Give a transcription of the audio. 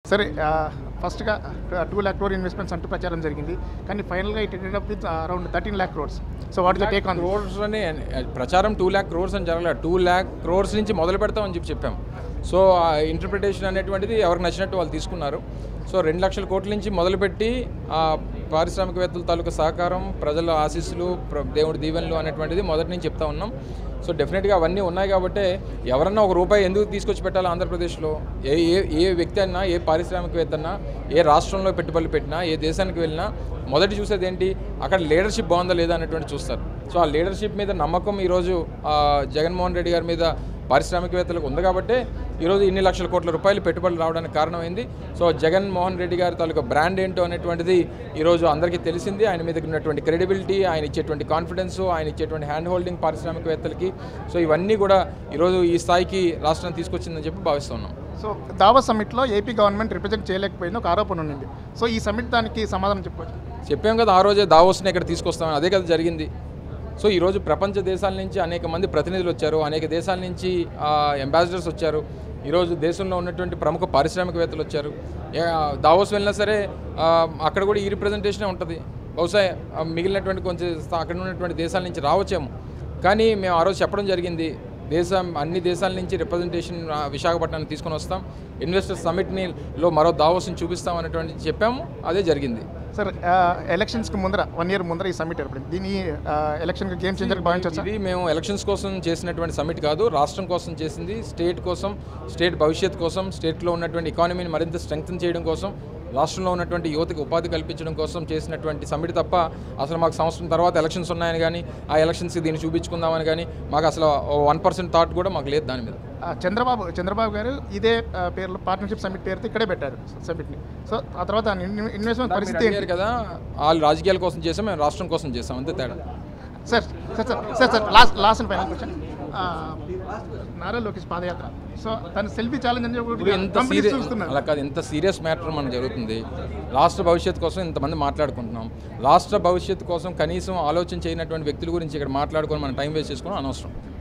సరే ఫస్ట్గా two lakh crore investments అంటూ ప్రచారం జరిగింది కానీ ఫైనల్గా it ended up with around thirteen lakh crores so what is the take on crores అని ప్రచారం టూ ల్యాక్ క్రోర్స్ అని జరగలేదు టూ ల్యాక్ క్రోర్స్ నుంచి మొదలు పెడతామని చెప్పి చెప్పాం సో ఆ ఇంటర్ప్రిటేషన్ అనేటువంటిది ఎవరికి నచ్చినట్టు వాళ్ళు తీసుకున్నారు సో రెండు లక్షల కోట్ల నుంచి మొదలుపెట్టి ఆ పారిశ్రామికవేత్తల తాలూకా సహకారం ప్రజల ఆశీస్సులు ప్ర- దేవుడి దీవెనలు అనేటువంటిది మొదటి నుంచి చెప్తా ఉన్నాం సో డెఫినెట్గా అవన్నీ ఉన్నాయి కాబట్టి ఎవరన్నా ఒక రూపాయి ఎందుకు తీసుకొచ్చి పెట్టాలి ఆంధ్రప్రదేశ్లో ఏ ఏ ఏ వ్యక్తి అన్నా ఏ పారిశ్రామికవేత్త అన్నా ఏ రాష్ట్రంలో పెట్టుబడులు పెట్టినా ఏ దేశానికి వెళ్ళినా మొదటి చూసేది ఏంటి అక్కడ లీడర్షిప్ బాగుందా లేదా అనేటువంటి చూస్తారు సో ఆ లీడర్షిప్ మీద నమ్మకం ఈరోజు ఆ, జగన్మోహన్ రెడ్డి గారి మీద పారిశ్రామికవేత్తలకు ఉంది కాబట్టి ఈరోజు ఇన్ని లక్షల కోట్ల రూపాయలు పెట్టుబడులు రావడానికి కారణమైంది సో జగన్మోహన్ రెడ్డి గారి తాలూకా బ్రాండ్ ఏంటో అనేటువంటిది ఈరోజు అందరికీ తెలిసింది ఆయన మీద ఉన్నటువంటి క్రెడిబిలిటీ ఆయన ఇచ్చేటువంటి కాన్ఫిడెన్స్ ఆయన ఇచ్చేటువంటి హ్యాండ్ హోల్డింగ్ పారిశ్రామికవేత్తలకి సో ఇవన్నీ కూడా ఈరోజు ఈ స్థాయికి రాష్ట్రం తీసుకొచ్చిందని చెప్పి భావిస్తున్నాం సో దావా సమ్మిట్లో ఏపీ గవర్నమెంట్ రిప్రజెంట్ చేయలేకపోయిన ఒక ఆరోపణ ఉంది సో ఈ సమ్మిట్ దానికి సమాధానం చెప్పవచ్చు చెప్పాం కదా ఆ రోజే దావోస్ని ఇక్కడ తీసుకొస్తామని అదే కదా జరిగింది సో ఈరోజు ప్రపంచ దేశాల నుంచి అనేక మంది ప్రతినిధులు వచ్చారు అనేక దేశాల నుంచి అంబాసిడర్స్ వచ్చారు ఈరోజు దేశంలో ఉన్నటువంటి ప్రముఖ పారిశ్రామికవేత్తలు వచ్చారు ఏ, దావోస్ వెళ్ళినా సరే ఆ, అక్కడ కూడా ఈ రిప్రజెంటేషనే ఉంటుంది బహుశా ఆ, మిగిలినటువంటి కొంచెం స్థా- అక్కడ ఉన్నటువంటి దేశాల నుంచి రావచ్చేమో కానీ మేము ఆ రోజు చెప్పడం జరిగింది దేశం అన్ని దేశాల నుంచి రిప్రజెంటేషన్ ఆ, విశాఖపట్నానికి తీసుకొని వస్తాం ఇన్వెస్టర్స్ సమ్మిట్ని లో మరో దావోస్ని చూపిస్తాం అనేటువంటి చెప్పాము అదే జరిగింది సార్ ఎలక్షన్స్కి ముందర వన్ ఇయర్ ముందర ఈ సమ్మిట్ ఏర్పడింది దీని ఎలక్షన్కి గేమ్ చేంజర్ భావించవచ్చు ఇది మేము ఎలక్షన్స్ కోసం చేసినటువంటి సమ్మిట్ కాదు రాష్ట్రం కోసం చేసింది స్టేట్ కోసం స్టేట్ భవిష్యత్ కోసం స్టేట్లో ఉన్నటువంటి ఎకానమీని మరింత స్ట్రెంగ్తన్ చేయడం కోసం రాష్ట్రంలో ఉన్నటువంటి యువతకు ఉపాధి కల్పించడం కోసం చేసినటువంటి సమ్మిట్ తప్ప అసలు మాకు సంవత్సరం తర్వాత ఎలక్షన్స్ ఉన్నాయని కానీ ఆ ఎలక్షన్స్కి దీన్ని చూపించుకుందామని కానీ మాకు అసలు వన్ పర్సెంట్ థాట్ కూడా మాకు లేదు దాని మీద ఆ, చంద్రబాబు చంద్రబాబు గారు ఇదే ఆ, పేరులో పార్ట్నర్షిప్ సమ్మిట్ పేరుతో ఇక్కడే పెట్టారు సమ్మిట్ని సో ఆ తర్వాత ఇన్వెస్ట్మెంట్ పరిస్థితి అడిగారు కదా వాళ్ళు రాజకీయాల కోసం చేసాం మేము రాష్ట్రం కోసం చేసాం అంతే తేడా sir sir sir sir sir last last and final question Nara Lokesh padayatra so తను సెల్ఫీ ఛాలెంజ్ అని ఇప్పుడు చెప్పి ఎంత కంపెనీస్ సీరియస్ చూస్తున్నారు అలా కాదు ఎంత సీరియస్ మ్యాటర్ మనకు జరుగుతుంది రాష్ట్ర భవిష్యత్తు కోసం ఇంతమంది మాట్లాడుకుంటున్నాం రాష్ట్ర భవిష్యత్తు కోసం కనీసం ఆలోచన చేయనటువంటి వ్యక్తుల గురించి ఇక్కడ మాట్లాడుకొని మనం టైం వేస్ట్ చేసుకోవడం అనవసరం